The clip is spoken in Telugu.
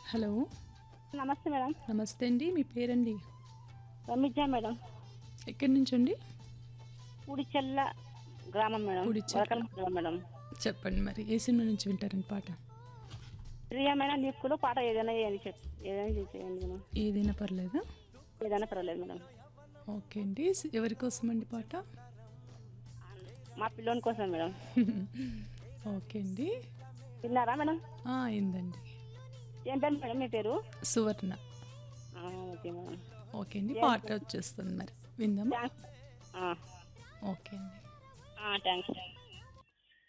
హలో నమస్తే మేడం నమస్తే అండి మీ పేరండి రమిజా మేడం ఎక్కడి నుంచి అండి ఉడిచెల్ల గ్రామం మేడం ఉడిచెల్ల. వరకల్ మండలం మేడం చెప్పండి మరి ఏ సినిమా నుంచి వింటారండి పాట ప్రియా మేడం నీకులో పాట ఏదైనా చేయండి చెప్ ఏదైనా చేయండి మేడం ఏదైనా పర్లేదా ఏదైనా పర్వాలేదు మేడం ఓకే అండి ఎవరి కోసం అండి పాట మా పిల్లోని కోసం మేడం ఓకే అండి విన్నారా మేడం ఆ, అయిందండి ఏం పేరు మేడం మీ పేరు సువర్ణ ఆ, ఓకే మేడం ఓకే అండి పాట వచ్చేస్తుంది మరి విందామా థ్యాంక్స్ ఓకే అండి థ్యాంక్స్